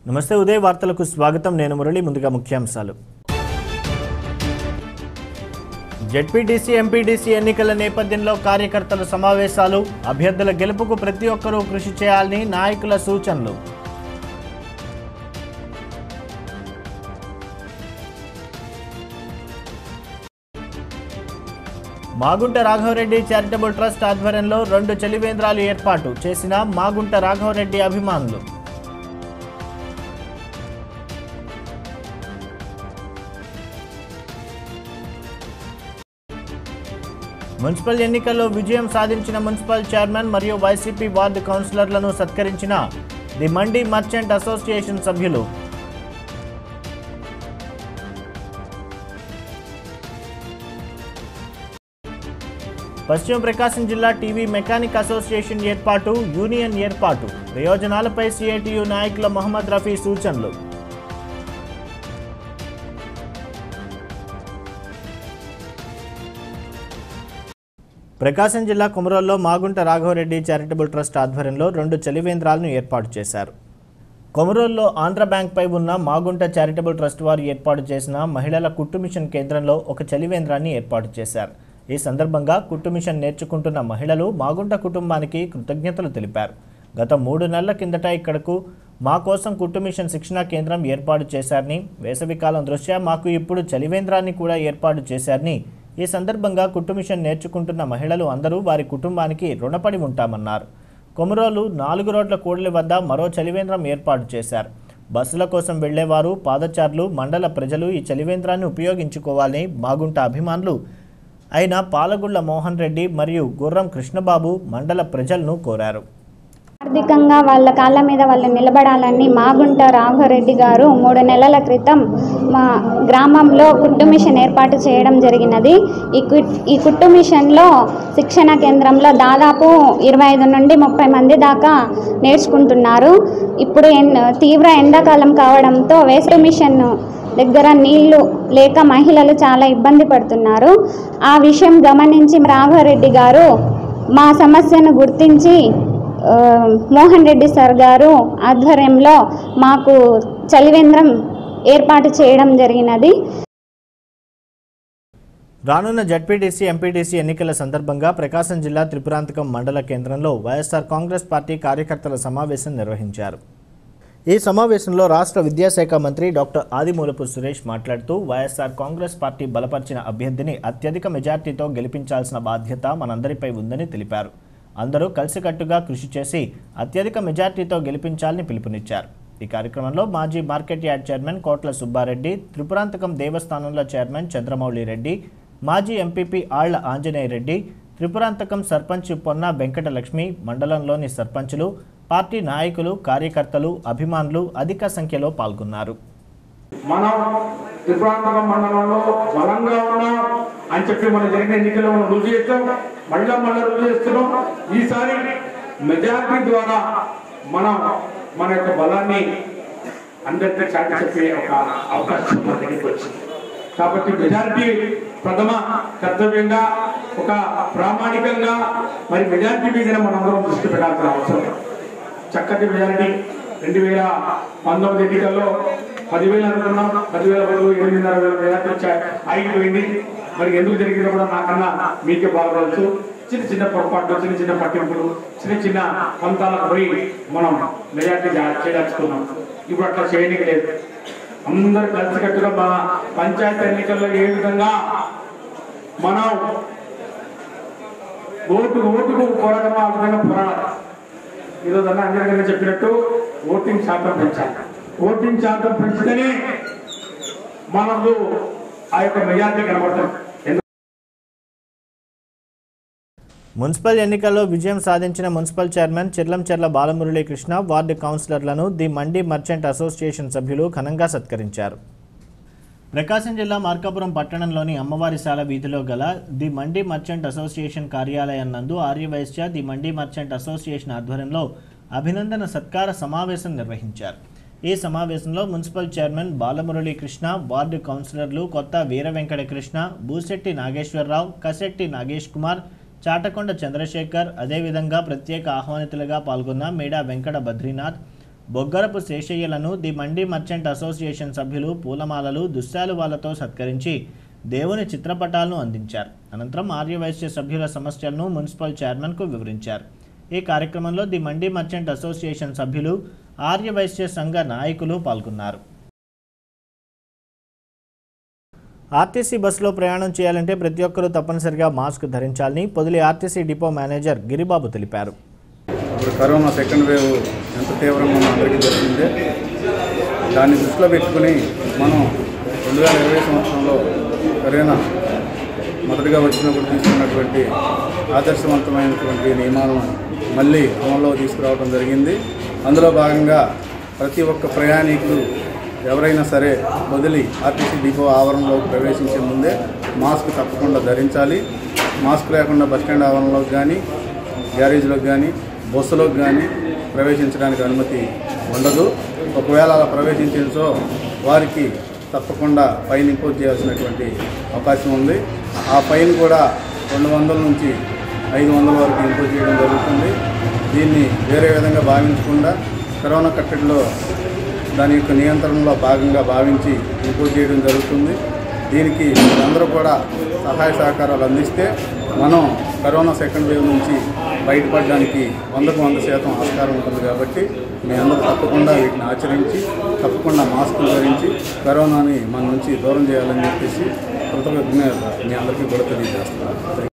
నమస్తే ఉదయ వార్తలకు స్వాగతం నేను మురళి ముందుగా ముఖ్యాంశాలు జెడ్పీటీసీ ఎంపీటీసీ ఎన్నికల నేపథ్యంలో కార్యకర్తల సమావేశాలు అభ్యర్థుల గెలుపుకు ప్రతి ఒక్కరూ కృషి చేయాలని నాయకుల సూచనలు మాగుంట రాఘవరెడ్డి చారిటబుల్ ట్రస్ట్ ఆధ్వర్యంలో రెండు చలివేంద్రాలు ఏర్పాటు చేసిన మాగుంట రాఘవరెడ్డి అభిమానులు మున్సిపల్ ఎన్నికల్లో విజయం సాధించిన మున్సిపల్ చైర్మన్ మరియు వైసీపీ వార్డు కౌన్సిలర్లను సత్కరించిన ది మండి మర్చెంట్ అసోసియేషన్ సభ్యులు పశ్చిమ ప్రకాశం జిల్లా టీవీ మెకానిక్ అసోసియేషన్ ఏర్పాటు యూనియన్ ఏర్పాటు ప్రయోజనాలపై సిఐటియు నాయకుల మహమ్మద్ రఫీ సూచనలు ప్రకాశం జిల్లా కుమరోల్లో మాగుంట రాఘవరెడ్డి చారిటబుల్ ట్రస్ట్ ఆధ్వర్యంలో రెండు చలివేంద్రాలను ఏర్పాటు చేశారు కొమరోల్లో ఆంధ్ర బ్యాంక్పై ఉన్న మాగుంట చారిటబుల్ ట్రస్ట్ వారు ఏర్పాటు చేసిన మహిళల కుట్టు మిషన్ కేంద్రంలో ఒక చలివేంద్రాన్ని ఏర్పాటు చేశారు ఈ సందర్భంగా కుట్టు మిషన్ నేర్చుకుంటున్న మహిళలు మాగుంట కుటుంబానికి కృతజ్ఞతలు తెలిపారు గత మూడు నెలల కిందట ఇక్కడకు మా కోసం కుట్టు మిషన్ శిక్షణా కేంద్రం ఏర్పాటు చేశారని వేసవికాలం దృష్ట్యా మాకు ఇప్పుడు చలివేంద్రాన్ని కూడా ఏర్పాటు చేశారని ఈ సందర్భంగా కుట్టు మిషన్ నేర్చుకుంటున్న మహిళలు అందరూ వారి కుటుంబానికి రుణపడి ఉంటామన్నారు కొమరోలు నాలుగు రోడ్ల కూడలి వద్ద మరో చలివేంద్రం ఏర్పాటు చేశారు బస్సుల కోసం వెళ్లేవారు పాదచారులు మండల ప్రజలు ఈ చలివేంద్రాన్ని ఉపయోగించుకోవాలని మాగుంట అభిమానులు అయిన పాలగుళ్ల మోహన్ రెడ్డి మరియు గుర్రం కృష్ణబాబు మండల ప్రజలను కోరారు ఆర్థికంగా వాళ్ళ కాళ్ళ మీద వాళ్ళు నిలబడాలని మాగుంట రాఘవరెడ్డి గారు మూడు నెలల క్రితం మా గ్రామంలో కుట్టు మిషన్ ఏర్పాటు చేయడం జరిగినది ఈ కుట్ ఈ కుట్టు మిషన్లో శిక్షణ కేంద్రంలో దాదాపు ఇరవై ఐదు నుండి ముప్పై మంది దాకా నేర్చుకుంటున్నారు ఇప్పుడు ఎన్ తీవ్ర ఎండాకాలం కావడంతో వేస్ట్ మిషన్ దగ్గర నీళ్లు లేక మహిళలు చాలా ఇబ్బంది పడుతున్నారు ఆ విషయం గమనించి రాఘవరెడ్డి గారు మా సమస్యను గుర్తించి ఆ, మోహన్ రెడ్డి సార్ గారు ఆధ్వర్యంలో మాకు చలివేంద్రం ఏర్పాటు చేయడం జరిగినది రానున్న జడ్పీటీసీ ఎంపీటీసీ ఎన్నికల సందర్భంగా ప్రకాశం జిల్లా త్రిపురాంతకం మండల కేంద్రంలో వైఎస్ఆర్ కాంగ్రెస్ పార్టీ కార్యకర్తల సమావేశం నిర్వహించారు ఈ సమావేశంలో రాష్ట్ర విద్యాశాఖ మంత్రి డాక్టర్ ఆదిమూలపు సురేష్ మాట్లాడుతూ వైఎస్ఆర్ కాంగ్రెస్ పార్టీ బలపరిచిన అభ్యర్థిని అత్యధిక మెజార్టీతో గెలిపించాల్సిన బాధ్యత మనందరిపై ఉందని తెలిపారు అందరూ కలిసికట్టుగా కృషి చేసి అత్యధిక మెజార్టీతో గెలిపించాలని పిలుపునిచ్చారు ఈ కార్యక్రమంలో మాజీ మార్కెట్ యార్డ్ చైర్మన్ కోట్ల సుబ్బారెడ్డి త్రిపురాంతకం దేవస్థానంలో చైర్మన్ చంద్రమౌళి రెడ్డి మాజీ ఎంపీపీ ఆళ్ల ఆంజనేయ రెడ్డి త్రిపురాంతకం సర్పంచ్ పొన్న వెంకటలక్ష్మి మండలంలోని సర్పంచులు పార్టీ నాయకులు కార్యకర్తలు అభిమానులు అధిక సంఖ్యలో పాల్గొన్నారు మనం త్రిపురాంతకం మండలంలో బలంగా ఉన్నాం అని చెప్పి మన జరిగిన ఎన్నికల్లో మనం రుజువు చేస్తాం మళ్ళా మళ్ళా రుజువు చేస్తున్నాం ఈసారి మెజారిటీ ద్వారా మనం మన యొక్క బలాన్ని అందరికీ చాటి చెప్పే ఒక అవకాశం మన దగ్గరికి వచ్చింది కాబట్టి మెజారిటీ ప్రథమ కర్తవ్యంగా ఒక ప్రామాణికంగా మరి మెజారిటీ మీద మనందరం దృష్టి పెట్టాల్సిన అవసరం చక్కటి మెజారిటీ రెండు వేల పంతొమ్మిది ఎన్నికల్లో పదివేలు అనుకున్నాం పదివేల బదులు ఎనిమిదిన్నర వేల మెజార్టీ వచ్చాయి ఆగిపోయింది మరి ఎందుకు జరిగిందో కూడా నాకన్నా మీకే బాగా తెలుసు చిన్న చిన్న పొరపాట్లు చిన్న చిన్న పట్టింపులు చిన్న చిన్న పంతాలకు పోయి మనం మెజార్టీ చేయదలుచుకున్నాం ఇప్పుడు అట్లా చేయడానికి లేదు అందరూ కలిసికట్టుగా మన పంచాయతీ ఎన్నికల్లో ఏ విధంగా మనం ఓటు ఓటుకు పోరాటం ఆ విధంగా పోరాడాలి ఈరోజు అన్న అంజన గారు చెప్పినట్టు ఓటింగ్ శాతం పెంచాలి ఓటింగ్ శాతం పెంచితేనే మనకు ఆ యొక్క మెజార్టీ కనబడుతుంది ఎందుకంటే మున్సిపల్ ఎన్నికల్లో విజయం సాధించిన municipal chairman Chirlancherla Balamuralikrishna ward కౌన్సిలర్లను ది మండి మర్చెంట్ అసోసియేషన్ సభ్యులు ఘనంగా సత్కరించారు ప్రకాశం జిల్లా మార్కాపురం పట్టణంలోని అమ్మవారిశాల వీధిలో గల ది మండి మర్చెంట్ అసోసియేషన్ కార్యాలయం నందు Aryavysya the Mandi merchant association ఆధ్వర్యంలో అభినందన సత్కార సమావేశం నిర్వహించారు ఈ సమావేశంలో మున్సిపల్ చైర్మన్ బాలమురళీకృష్ణ వార్డు కౌన్సిలర్లు కొత్త వీర వెంకట కృష్ణ బూసెట్టి నాగేశ్వరరావు కసెట్టి నాగేష్ కుమార్ చాటకొండ చంద్రశేఖర్ అదేవిధంగా ప్రత్యేక ఆహ్వానితులుగా పాల్గొన్న మేడా వెంకట బద్రీనాథ్ బొగ్గరపు శేషయ్యలను ది మండి మర్చెంట్ అసోసియేషన్ సభ్యులు పూలమాలలు దుశ్శాలువాలతో సత్కరించి దేవుని చిత్రపటాలను అందించారు అనంతరం ఆర్యవైశ్య సభ్యుల సమస్యలను మున్సిపల్ చైర్మన్కు వివరించారు ఈ కార్యక్రమంలో ది మండి మర్చెంట్ అసోసియేషన్ సభ్యులు ఆర్యవైశ్య సంఘ నాయకులు పాల్గొన్నారు ఆర్టీసీ బస్సులో ప్రయాణం చేయాలంటే ప్రతి ఒక్కరూ తప్పనిసరిగా మాస్క్ ధరించాలని Podili RTC depot manager Giribabu తెలిపారు ఇప్పుడు కరోనా సెకండ్ వేవ్ ఎంత తీవ్రంగా ఉందో అందరికీ తెలిసిందే దాన్ని దృష్టిలో పెట్టుకుని మనం రెండు వేల ఇరవై సంవత్సరంలో కరోనా మొదటిగా వచ్చినప్పుడు తీసుకున్నటువంటి ఆదర్శవంతమైనటువంటి నియమాలను మళ్ళీ అమల్లో తీసుకురావడం జరిగింది అందులో భాగంగా ప్రతి ఒక్క ప్రయాణికులు ఎవరైనా సరే వదిలి ఆర్టీసీ డిపో ఆవరణలో ప్రవేశించే ముందే మాస్క్ తప్పకుండా ధరించాలి మాస్క్ లేకుండా బస్టాండ్ ఆవరణలోకి కానీ గ్యారేజ్లోకి కానీ బస్సులోకి కానీ ప్రవేశించడానికి అనుమతి ఉండదు ఒకవేళ అలా ప్రవేశించో వారికి తప్పకుండా ఫైన్ ఇంపోజ్ చేయాల్సినటువంటి అవకాశం ఉంది ఆ ఫైన్ కూడా రెండు వందల నుంచి ఐదు వందల వరకు ఇంపోజ్ చేయడం జరుగుతుంది దీన్ని వేరే విధంగా భావించకుండా కరోనా కట్టడిలో దాని యొక్క నియంత్రణలో భాగంగా భావించి ఇంపోజ్ చేయడం జరుగుతుంది దీనికి అందరూ కూడా సహాయ సహకారాలు అందిస్తే మనం కరోనా సెకండ్ వేవ్ నుంచి బయటపడడానికి వందకు వంద శాతం ఆస్కారం ఉంటుంది కాబట్టి మీ అందరూ తప్పకుండా వీటిని ఆచరించి తప్పకుండా మాస్కులు ధరించి కరోనాని మన నుంచి దూరం చేయాలని చెప్పేసి కృతజ్ఞత మీ అందరికీ కూడా తెలియజేస్తున్నాను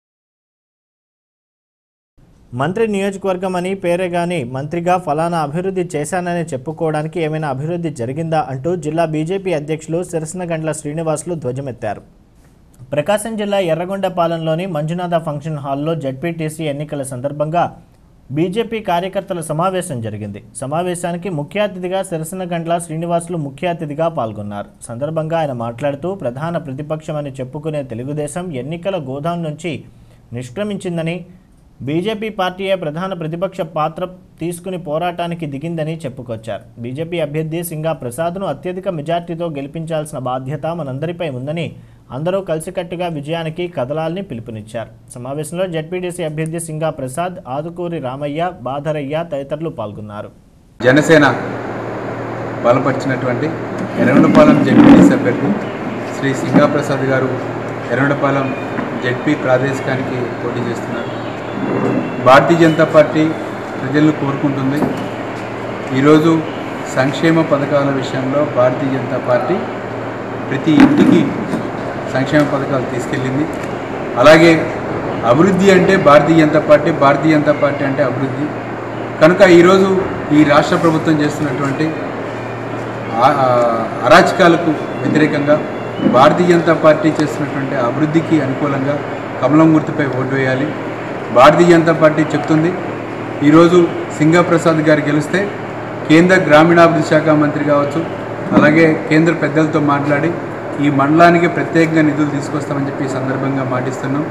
మంత్రి నియోజకవర్గం అని పేరే గాని మంత్రిగా ఫలానా అభివృద్ధి చేశానని చెప్పుకోవడానికి ఏమైనా అభివృద్ధి జరిగిందా అంటూ జిల్లా బీజేపీ అధ్యక్షులు సిరసనగండ్ల శ్రీనివాసులు ధ్వజమెత్తారు ప్రకాశం జిల్లా ఎర్రగొండపాలెంలోని మంజునాథ ఫంక్షన్ హాల్లో జడ్పీటీసీ ఎన్నికల సందర్భంగా బీజేపీ కార్యకర్తల సమావేశం జరిగింది సమావేశానికి ముఖ్య అతిథిగా సిరసనగండ్ల శ్రీనివాసులు ముఖ్య అతిథిగా పాల్గొన్నారు సందర్భంగా ఆయన మాట్లాడుతూ ప్రధాన ప్రతిపక్షమని చెప్పుకునే తెలుగుదేశం ఎన్నికల గోదాం నుంచి నిష్క్రమించిందని బీజేపీ పార్టీయే ప్రధాన ప్రతిపక్ష పాత్ర తీసుకుని పోరాటానికి దిగిందని చెప్పుకొచ్చారు బీజేపీ అభ్యర్థి సింగా ప్రసాద్ను అత్యధిక మెజార్టీతో గెలిపించాల్సిన బాధ్యత మనందరిపై ఉందని అందరూ కలిసికట్టుగా విజయానికి కదలాలని పిలుపునిచ్చారు సమావేశంలో జడ్పీటీసీ అభ్యర్థి సింగా ప్రసాద్ ఆదుకూరి రామయ్య బాధరయ్య తదితరులు పాల్గొన్నారు జనసేన బలపరిచినటువంటి ఎర్రగొండపాలెం జడ్పీటీసీ అభ్యర్థి శ్రీ సింగాప్రసాద్ గారు ఎర్రగొండపాలెం జడ్పీ ప్రాదేశికానికి పోటీ చేస్తున్నారు భారతీయ జనతా పార్టీ ప్రజలను కోరుకుంటుంది ఈరోజు సంక్షేమ పథకాల విషయంలో భారతీయ జనతా పార్టీ ప్రతి ఇంటికి సంక్షేమ పథకాలు తీసుకెళ్ళింది అలాగే అభివృద్ధి అంటే భారతీయ జనతా పార్టీ భారతీయ జనతా పార్టీ అంటే అభివృద్ధి కనుక ఈరోజు ఈ రాష్ట్ర ప్రభుత్వం చేస్తున్నటువంటి ఆ- ఆ అరాచకాలకు వ్యతిరేకంగా భారతీయ జనతా పార్టీ చేస్తున్నటువంటి అభివృద్ధికి అనుకూలంగా కమలం గుర్తుపై ఓటు వేయాలి భారతీయ జనతా పార్టీ చెప్తుంది ఈరోజు సింగప్రసాద్ గారు గెలిస్తే కేంద్ర గ్రామీణాభివృద్ధి శాఖ మంత్రి కావచ్చు అలాగే కేంద్ర పెద్దలతో మాట్లాడి ఈ మండలానికి ప్రత్యేకంగా నిధులు తీసుకొస్తామని చెప్పి ఈ సందర్భంగా మాటిస్తున్నాం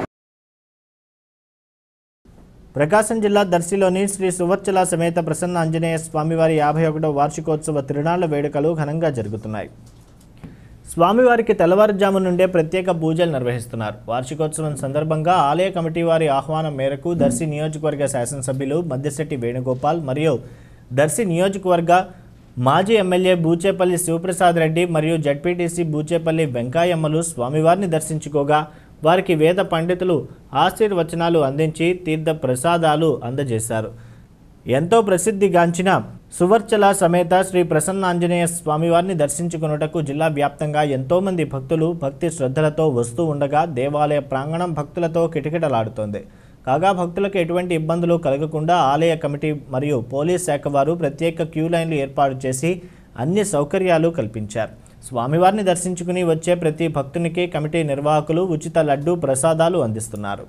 ప్రకాశం జిల్లా దర్శిలోని శ్రీ సువర్చల సమేత ప్రసన్న ఆంజనేయ స్వామివారి యాభై ఒకటో వార్షికోత్సవ తిరునాళ్ల వేడుకలు ఘనంగా జరుగుతున్నాయి స్వామివారికి తెల్లవారుజాము నుండే ప్రత్యేక పూజలు నిర్వహిస్తున్నారు వార్షికోత్సవం సందర్భంగా ఆలయ కమిటీ వారి ఆహ్వానం మేరకు దర్శి నియోజకవర్గ శాసనసభ్యులు మద్దిశెట్టి వేణుగోపాల్ మరియు దర్శి నియోజకవర్గ మాజీ ఎమ్మెల్యే బూచేపల్లి శివప్రసాద్ రెడ్డి మరియు జడ్పీటీసీ బూచేపల్లి వెంకాయమ్మలు స్వామివారిని దర్శించుకోగా వారికి వేద పండితులు ఆశీర్వచనాలు అందించి తీర్థ ప్రసాదాలు అందజేశారు ఎంతో ప్రసిద్ధిగాంచిన సువర్చల సమేత శ్రీ ప్రసన్నాంజనేయ స్వామివారిని దర్శించుకున్నటకు జిల్లా వ్యాప్తంగా ఎంతోమంది భక్తులు భక్తి శ్రద్ధలతో వస్తూ ఉండగా దేవాలయ ప్రాంగణం భక్తులతో కిటకిటలాడుతోంది కాగా భక్తులకు ఎటువంటి ఇబ్బందులు కలగకుండా ఆలయ కమిటీ మరియు పోలీస్ శాఖ వారు ప్రత్యేక క్యూ లైన్లు ఏర్పాటు చేసి అన్ని సౌకర్యాలు కల్పించారు స్వామివారిని దర్శించుకుని వచ్చే ప్రతి భక్తునికి కమిటీ నిర్వాహకులు ఉచిత లడ్డు ప్రసాదాలు అందిస్తున్నారు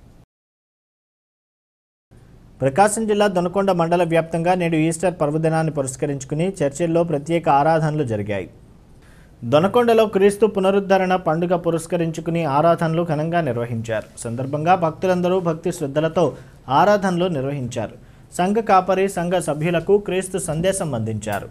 ప్రకాశం జిల్లా దొనకొండ మండల వ్యాప్తంగా నేడు ఈస్టర్ పర్వదినాన్ని పురస్కరించుకుని చర్చిల్లో ప్రత్యేక ఆరాధనలు జరిగాయి దొనకొండలో క్రీస్తు పునరుద్ధరణ పండుగ పురస్కరించుకుని ఆరాధనలు ఘనంగా నిర్వహించారు సందర్భంగా భక్తులందరూ భక్తి శ్రద్ధలతో ఆరాధనలు నిర్వహించారు సంఘ కాపరి సంఘ సభ్యులకు క్రీస్తు సందేశం అందించారు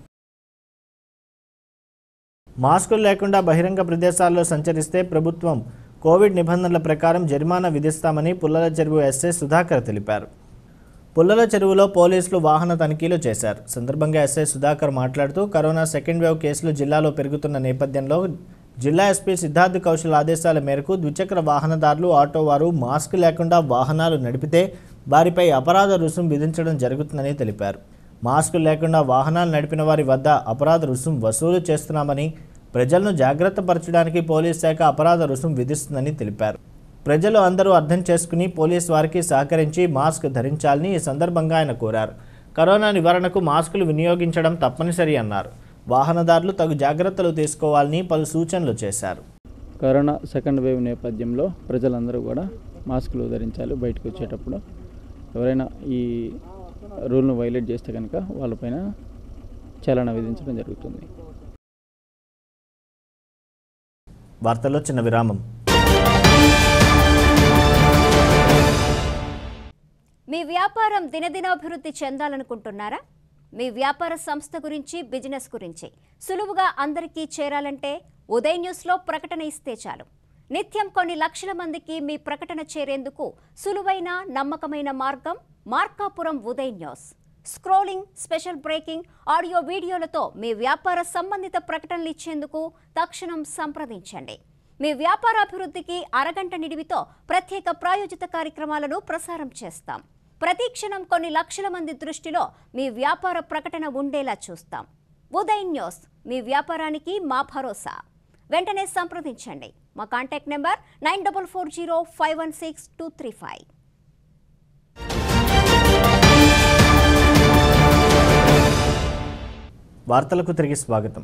మాస్కులు లేకుండా బహిరంగ ప్రదేశాల్లో సంచరిస్తే ప్రభుత్వం కోవిడ్ నిబంధనల ప్రకారం జరిమానా విధిస్తామని పుల్లల చెరువు ఎస్ఐ సుధాకర్ తెలిపారు పుల్లల చెరువులో పోలీసులు వాహన తనిఖీలు చేశారు సందర్భంగా ఎస్ఐ సుధాకర్ మాట్లాడుతూ కరోనా సెకండ్ వేవ్ కేసులు జిల్లాలో పెరుగుతున్న నేపథ్యంలో జిల్లా ఎస్పీ సిద్ధార్థ్ కౌశల్ ఆదేశాల మేరకు ద్విచక్ర వాహనదారులు ఆటో వారు మాస్క్ లేకుండా వాహనాలు నడిపితే వారిపై అపరాధ రుసుం విధించడం జరుగుతుందని తెలిపారు మాస్క్ లేకుండా వాహనాలు నడిపిన వారి వద్ద అపరాధ రుసుం వసూలు చేస్తున్నామని ప్రజలను జాగ్రత్త పరచడానికి పోలీస్ శాఖ అపరాధ రుసుం విధిస్తుందని తెలిపారు ప్రజలు అందరూ అర్థం చేసుకుని పోలీస్ వారికి సహకరించి మాస్క్ ధరించాలని ఈ సందర్భంగా ఆయన కోరారు కరోనా నివారణకు మాస్కులు వినియోగించడం తప్పనిసరి అన్నారు వాహనదారులు తగు జాగ్రత్తలు తీసుకోవాలని పలు సూచనలు చేశారు కరోనా సెకండ్ వేవ్ నేపథ్యంలో ప్రజలందరూ కూడా మాస్కులు ధరించాలి బయటకు వచ్చేటప్పుడు ఎవరైనా ఈ రూల్ను వైలేట్ చేస్తే కనుక వాళ్ళపైన చలన విధించడం జరుగుతుంది వార్తల్లో చిన్న విరామం మీ వ్యాపారం దినదినాభివృద్ధి చెందాలనుకుంటున్నారా మీ వ్యాపార సంస్థ గురించి బిజినెస్ గురించి సులువుగా అందరికీ చేరాలంటే ఉదయ్ న్యూస్లో ప్రకటన ఇస్తే చాలు నిత్యం కొన్ని లక్షల మందికి మీ ప్రకటన చేరేందుకు సులువైన నమ్మకమైన మార్గం Markapuram Uday news scrolling special breaking audio వీడియోలతో మీ వ్యాపార సంబంధిత ప్రకటనలు ఇచ్చేందుకు తక్షణం సంప్రదించండి మీ వ్యాపార అభివృద్ధికి అరగంట నిడివితో ప్రత్యేక ప్రాయోజిత కార్యక్రమాలను ప్రసారం చేస్తాం ప్రతి క్షణం కొన్ని లక్షల మంది దృష్టిలో మీ వ్యాపార ప్రకటన ఉండేలా చూస్తాం ఉదయ్ న్యూస్ మీ వ్యాపారానికి మా భరోసా వెంటనే సంప్రదించండి మా contact number nine double four zero five one six two three five వార్తలకు తిరిగి స్వాగతం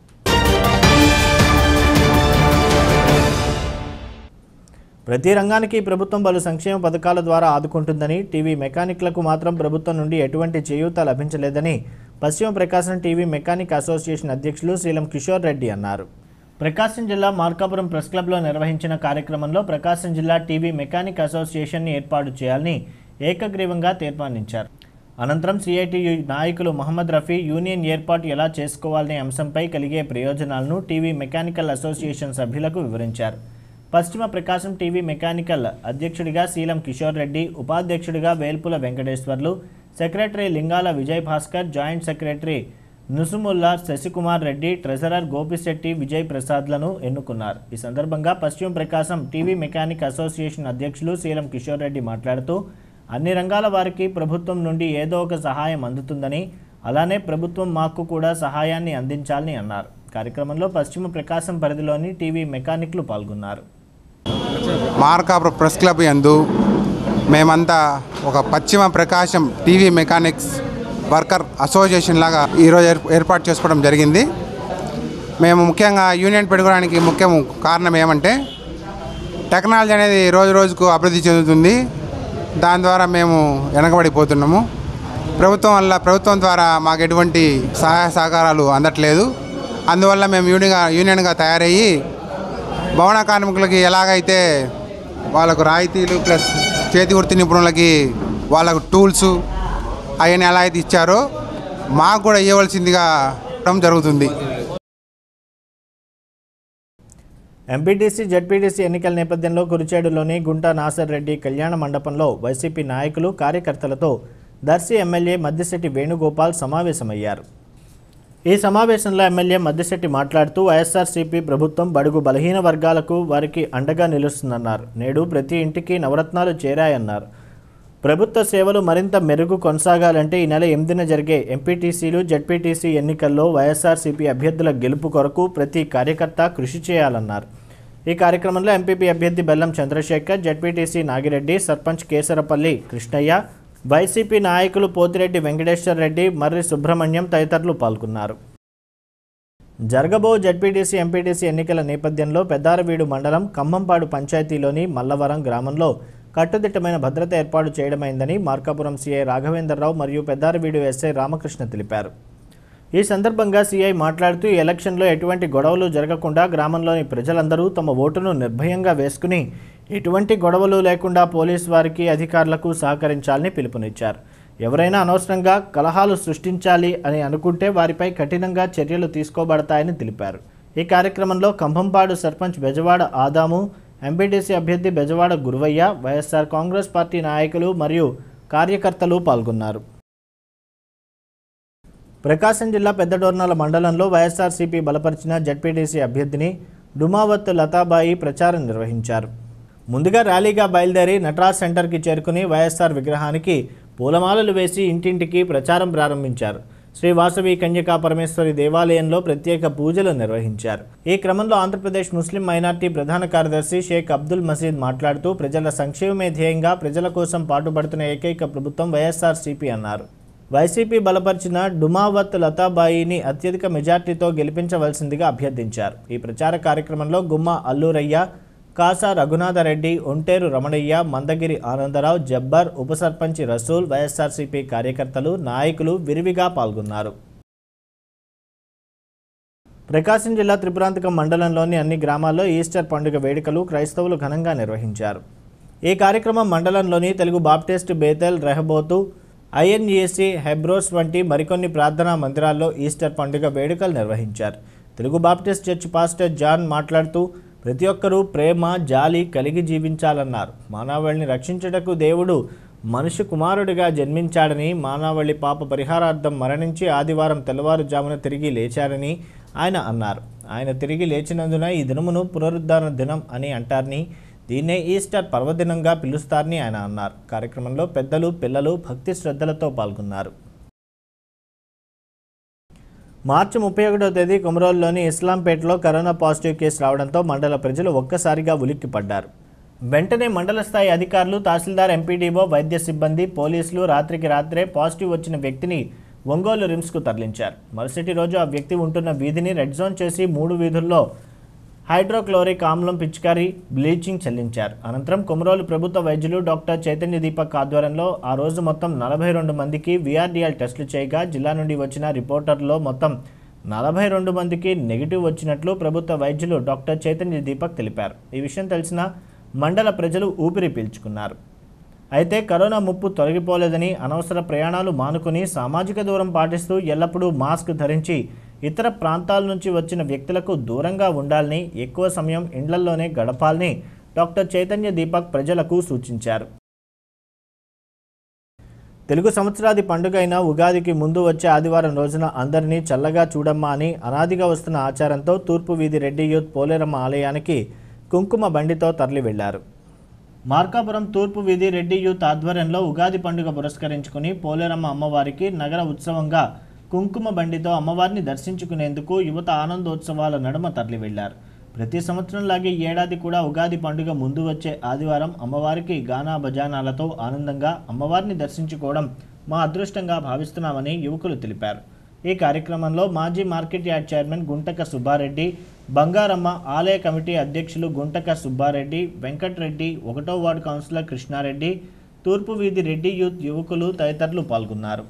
ప్రతి రంగానికి ప్రభుత్వం పలు సంక్షేమ పథకాల ద్వారా ఆదుకుంటుందని టీవీ మెకానిక్లకు మాత్రం ప్రభుత్వం నుండి ఎటువంటి చేయూత లభించలేదని పశ్చిమ ప్రకాశం టీవీ మెకానిక్ అసోసియేషన్ అధ్యక్షులు శ్రీలం కిషోర్ రెడ్డి అన్నారు ప్రకాశం జిల్లా మార్కాపురం ప్రెస్ క్లబ్లో నిర్వహించిన కార్యక్రమంలో ప్రకాశం జిల్లా టీవీ మెకానిక్ అసోసియేషన్ని ఏర్పాటు చేయాలని ఏకగ్రీవంగా తీర్మానించారు అనంతరం సిఐటియు నాయకులు మహమ్మద్ రఫీ యూనియన్ ఏర్పాటు ఎలా చేసుకోవాలనే అంశంపై కలిగే ప్రయోజనాలను టీవీ మెకానికల్ అసోసియేషన్ సభ్యులకు వివరించారు పశ్చిమ ప్రకాశం టీవీ మెకానికల్ అధ్యక్షుడిగా శీలం కిషోర్ రెడ్డి ఉపాధ్యక్షుడిగా Velpula Venkateswarlu secretary Lingala Vijay Bhaskar joint secretary Nusumulla Sasikumar Reddy treasurer Gopisetti Vijay ప్రసాద్లను ఎన్నుకున్నారు ఈ సందర్భంగా పశ్చిమ ప్రకాశం టీవీ మెకానిక్ అసోసియేషన్ అధ్యక్షులు శీలం కిషోర్ రెడ్డి మాట్లాడుతూ అన్ని రంగాల వారికి ప్రభుత్వం నుండి ఏదో ఒక సహాయం అందుతుందని అలానే ప్రభుత్వం మాకు కూడా సహాయాన్ని అందించాలని అన్నారు కార్యక్రమంలో పశ్చిమ ప్రకాశం పరిధిలోని టీవీ మెకానిక్లు పాల్గొన్నారు మార్కాపురం ప్రెస్ క్లబ్ యందు మేమంతా ఒక పశ్చిమ Prakasam TV mechanics worker association లాగా ఈరోజు ఏర్- ఏర్పాటు చేసుకోవడం జరిగింది మేము ముఖ్యంగా యూనియన్ పెట్టుకోవడానికి ముఖ్యం కారణం ఏమంటే టెక్నాలజీ అనేది రోజు రోజుకు అభివృద్ధి చెందుతుంది దాని ద్వారా మేము వెనకబడిపోతున్నాము ప్రభుత్వం వల్ల ప్రభుత్వం ద్వారా మాకు ఎటువంటి సహాయ సహకారాలు అందట్లేదు అందువల్ల మేము యూనియన్గా యూనియన్గా తయారయ్యి భవన కార్మికులకి ఎలాగైతే వాళ్ళకు రాయితీలు ప్లస్ చేతి వృత్తి నిపుణులకి వాళ్ళకు టూల్స్ అవన్నీ ఎలా అయితే ఇచ్చారో మాకు కూడా ఇవ్వవలసిందిగా ఇవ్వడం జరుగుతుంది ఎంపీటీసీ జడ్పీటీసీ ఎన్నికల నేపథ్యంలో కురిచేడులోని గుంటా నాసర్ రెడ్డి కళ్యాణ మండపంలో వైసీపీ నాయకులు కార్యకర్తలతో దర్శి ఎమ్మెల్యే మద్దిశెట్టి వేణుగోపాల్ సమావేశమయ్యారు ఈ సమావేశంలో ఎమ్మెల్యే మద్దిశెట్టి మాట్లాడుతూ వైఎస్ఆర్సీపీ ప్రభుత్వం బడుగు బలహీన వర్గాలకు వారికి అండగా నిలుస్తుందన్నారు నేడు ప్రతి ఇంటికి నవరత్నాలు చేరాయన్నారు ప్రభుత్వ సేవలు మరింత మెరుగు కొనసాగాలంటే ఈ నెల ఎనిమిదిన జరిగే ఎంపీటీసీలు జడ్పీటీసీ ఎన్నికల్లో వైఎస్ఆర్సీపీ అభ్యర్థుల గెలుపు కొరకు ప్రతి కార్యకర్త కృషి చేయాలన్నారు ఈ కార్యక్రమంలో ఎంపీపీ అభ్యర్థి బెల్లం చంద్రశేఖర్ జడ్పీటీసీ నాగిరెడ్డి సర్పంచ్ కేసరపల్లి కృష్ణయ్య వైసీపీ నాయకులు పోతిరెడ్డి వెంకటేశ్వర రెడ్డి మర్రి సుబ్రహ్మణ్యం తదితరులు పాల్గొన్నారు జరగబో జడ్పీటీసీ ఎంపీటీసీ ఎన్నికల నేపథ్యంలో పెద్దారవీడు మండలం ఖమ్మంపాడు పంచాయతీలోని మల్లవరం గ్రామంలో కట్టుదిట్టమైన భద్రత ఏర్పాటు చేయడమైందని మార్కాపురం సీఐ రాఘవేంద్రరావు మరియు పెద్దారవీడు ఎస్ఐ రామకృష్ణ తెలిపారు ఈ సందర్భంగా సీఐ మాట్లాడుతూ ఈ ఎలక్షన్లో ఎటువంటి గొడవలు జరగకుండా గ్రామంలోని ప్రజలందరూ తమ ఓటును నిర్భయంగా వేసుకుని ఎటువంటి గొడవలు లేకుండా పోలీస్ వారికి అధికారులకు సహకరించాలని పిలుపునిచ్చారు ఎవరైనా అనవసరంగా కలహాలు సృష్టించాలి అని అనుకుంటే వారిపై కఠినంగా చర్యలు తీసుకోబడతాయని తెలిపారు ఈ కార్యక్రమంలో కంభంపాడు సర్పంచ్ బెజవాడ ఆదాము ఎంపీటీసీ అభ్యర్థి బెజవాడ గురువయ్య వైఎస్ఆర్ కాంగ్రెస్ పార్టీ నాయకులు మరియు కార్యకర్తలు పాల్గొన్నారు ప్రకాశం జిల్లా పెద్దడోర్నాల మండలంలో వైఎస్ఆర్సీపీ బలపరిచిన జడ్పీటీసీ అభ్యర్థిని డుమావత్ లతాబాయి ప్రచారం నిర్వహించారు ముందుగా ర్యాలీగా బయలుదేరి నటరాజ్ సెంటర్కి చేరుకుని వైఎస్ఆర్ విగ్రహానికి పూలమాలలు వేసి ఇంటింటికి ప్రచారం ప్రారంభించారు శ్రీ వాసవి కన్యకా పరమేశ్వరి దేవాలయంలో ప్రత్యేక పూజలు నిర్వహించారు ఈ క్రమంలో ఆంధ్రప్రదేశ్ ముస్లిం మైనార్టీ ప్రధాన కార్యదర్శి షేక్ అబ్దుల్ మసీద్ మాట్లాడుతూ ప్రజల సంక్షేమమే ధ్యేయంగా ప్రజల కోసం పాటుపడుతున్న ఏకైక ప్రభుత్వం వైఎస్ఆర్సీపీ అన్నారు వైసీపీ బలపరిచిన డుమావత్ లతాబాయిని అత్యధిక మెజార్టీతో గెలిపించవలసిందిగా అభ్యర్థించారు ఈ ప్రచార కార్యక్రమంలో గుమ్మ అల్లూరయ్య కాసా రఘునాథరెడ్డి ఒంటేరు రమణయ్య మందగిరి ఆనందరావు జబ్బర్ ఉప సర్పంచి రసూల్ వైఎస్ఆర్సీపీ కార్యకర్తలు నాయకులు విరివిగా పాల్గొన్నారు ప్రకాశం జిల్లా త్రిపురాంతకం మండలంలోని అన్ని గ్రామాల్లో ఈస్టర్ పండుగ వేడుకలు క్రైస్తవులు ఘనంగా నిర్వహించారు ఈ కార్యక్రమం మండలంలోని తెలుగు బాప్టిస్ట్ బేతెల్ రెహబోతు ఐఎన్ఈఎస్సి హెబ్రోస్ వంటి మరికొన్ని ప్రార్థనా మందిరాల్లో ఈస్టర్ పండుగ వేడుకలు నిర్వహించారు Telugu Baptist church pastor John మాట్లాడుతూ ప్రతి ఒక్కరూ ప్రేమ జాలి కలిగి జీవించాలన్నారు మానవాళిని రక్షించుటకు దేవుడు మనుష్య కుమారుడిగా జన్మించాడని మానవాళి పాప పరిహారార్థం మరణించి ఆదివారం తెల్లవారుజామున తిరిగి లేచారని ఆయన అన్నారు ఆయన తిరిగి లేచినందున ఈ దినమును పునరుద్ధరణ దినం అని అంటారని దీన్నే ఈస్టర్ పర్వదినంగా పిలుస్తారని ఆయన అన్నారు కార్యక్రమంలో పెద్దలు పిల్లలు భక్తి శ్రద్ధలతో పాల్గొన్నారు మార్చి ముప్పై ఒకటో తేదీ కుమరోలులోని ఇస్లాంపేటలో కరోనా పాజిటివ్ కేసు రావడంతో మండల ప్రజలు ఒక్కసారిగా ఉలిక్కిపడ్డారు వెంటనే మండల స్థాయి అధికారులు తహసీల్దార్ ఎంపీడీఓ వైద్య సిబ్బంది పోలీసులు రాత్రికి రాత్రే పాజిటివ్ వచ్చిన వ్యక్తిని ఒంగోలు రిమ్స్కు తరలించారు మరుసటి రోజు ఆ వ్యక్తి ఉంటున్న వీధిని రెడ్ జోన్ చేసి మూడు వీధుల్లో హైడ్రోక్లోరిక్ ఆమ్లం పిచికారి బ్లీచింగ్ చెల్లించారు అనంతరం కొమరోలు ప్రభుత్వ వైద్యులు డాక్టర్ చైతన్య దీపక్ ఆధ్వర్యంలో ఆ రోజు మొత్తం నలభై రెండు మందికి విఆర్డిఎల్ టెస్టులు చేయగా జిల్లా నుండి వచ్చిన రిపోర్టర్లో మొత్తం నలభై రెండు మందికి నెగిటివ్ వచ్చినట్లు ప్రభుత్వ వైద్యులు డాక్టర్ చైతన్య దీపక్ తెలిపారు ఈ విషయం తెలిసిన మండల ప్రజలు ఊపిరి పీల్చుకున్నారు అయితే కరోనా ముప్పు తొలగిపోలేదని అనవసర ప్రయాణాలు మానుకుని సామాజిక దూరం పాటిస్తూ ఎల్లప్పుడూ మాస్క్ ధరించి ఇతర ప్రాంతాల నుంచి వచ్చిన వ్యక్తులకు దూరంగా ఉండాలని ఎక్కువ సమయం ఇండ్లల్లోనే గడపాలని డాక్టర్ చైతన్య దీపక్ ప్రజలకు సూచించారు తెలుగు సంవత్సరాది పండుగ అయిన ఉగాదికి ముందు వచ్చే ఆదివారం రోజున అందరినీ చల్లగా చూడమ్మా అని అనాదిగా వస్తున్న ఆచారంతో తూర్పు వీధి రెడ్డి యూత్ పోలేరమ్మ ఆలయానికి కుంకుమ బండితో తరలి వెళ్లారు మార్కాపురం తూర్పు వీధి రెడ్డి యూత్ ఆధ్వర్యంలో ఉగాది పండుగ పురస్కరించుకుని పోలేరమ్మ అమ్మవారికి నగర ఉత్సవంగా కుంకుమ బండితో అమ్మవారిని దర్శించుకునేందుకు యువత ఆనందోత్సవాల నడుమ తరలి వెళ్లారు ప్రతి సంవత్సరంలాగే ఈ ఏడాది కూడా ఉగాది పండుగ ముందు వచ్చే ఆదివారం అమ్మవారికి గానా భజానాలతో ఆనందంగా అమ్మవారిని దర్శించుకోవడం మా అదృష్టంగా భావిస్తున్నామని యువకులు తెలిపారు ఈ కార్యక్రమంలో మాజీ market yard chairman Guntaka Subbareddy Bangaramma ఆలయ కమిటీ అధ్యక్షులు గుంటక సుబ్బారెడ్డి వెంకట్రెడ్డి ఒకటో వార్డు కౌన్సిలర్ కృష్ణారెడ్డి తూర్పు వీధి రెడ్డి యూత్ యువకులు తదితరులు పాల్గొన్నారు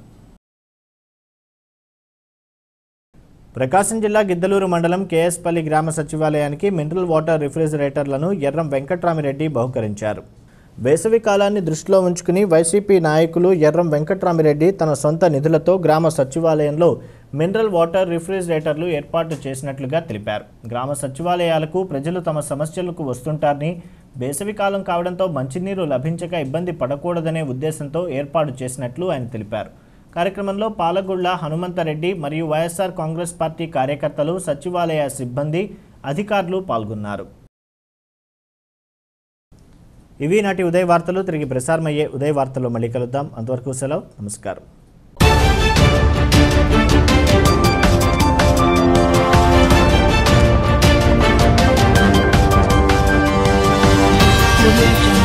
ప్రకాశం జిల్లా గిద్దలూరు మండలం కేఎస్పల్లి గ్రామ సచివాలయానికి మినరల్ వాటర్ రిఫ్రిజిరేటర్లను ఎర్రం వెంకట్రామిరెడ్డి బహుకరించారు వేసవి కాలాన్ని దృష్టిలో ఉంచుకుని వైసీపీ నాయకులు ఎర్రం వెంకట్రామిరెడ్డి తన సొంత నిధులతో గ్రామ సచివాలయంలో మినరల్ వాటర్ రిఫ్రిజిరేటర్లు ఏర్పాటు చేసినట్లుగా తెలిపారు గ్రామ సచివాలయాలకు ప్రజలు తమ సమస్యలకు వస్తుంటారని వేసవి కాలం కావడంతో మంచినీరు లభించక ఇబ్బంది పడకూడదనే ఉద్దేశంతో ఏర్పాటు చేసినట్లు ఆయన తెలిపారు కార్యక్రమంలో పాలగుళ్ల హనుమంతరెడ్డి మరియు వైఎస్ఆర్ కాంగ్రెస్ పార్టీ కార్యకర్తలు సచివాలయ సిబ్బంది అధికారులు పాల్గొన్నారు ఇవి నాటి ఉదయ వార్తలు తిరిగి ప్రసారమయ్యే ఉదయ వార్తలు మళ్ళీ కలుద్దాం అంతవరకు సెలవు నమస్కారం Audio Jungle.